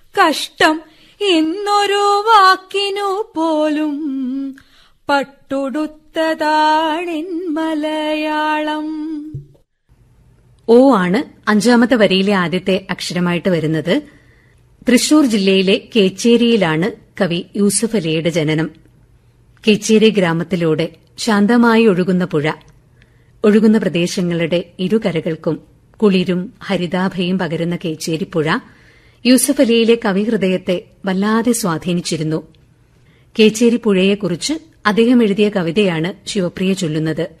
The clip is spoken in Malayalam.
കഷ്ടം എന്നൊരു വാക്കിനു പോലും പട്ടുടുത്തതാണിൻ മലയാളം ഓ ആണ് അഞ്ചാമത്തെ വരിയിലെ ആദ്യത്തെ അക്ഷരമായിട്ട് വരുന്നത് തൃശൂർ ജില്ലയിലെ കേച്ചേരിയിലാണ് കവി യൂസഫ് അലിയുടെ ജനനം കേച്ചേരി ഗ്രാമത്തിലൂടെ ശാന്തമായി ഒഴുകുന്ന പുഴ ഒഴുകുന്ന പ്രദേശങ്ങളുടെ ഇരുകരകൾക്കും കുളിരും ഹരിതാഭയും പകരുന്ന കേച്ചേരി പുഴ യൂസഫ് അലിയിലെ കവിഹൃദയത്തെ വല്ലാതെ സ്വാധീനിച്ചിരുന്നു കേച്ചേരി പുഴയെക്കുറിച്ച് അദ്ദേഹം എഴുതിയ കവിതയാണ് ശിവപ്രിയ ചൊല്ലുന്നത്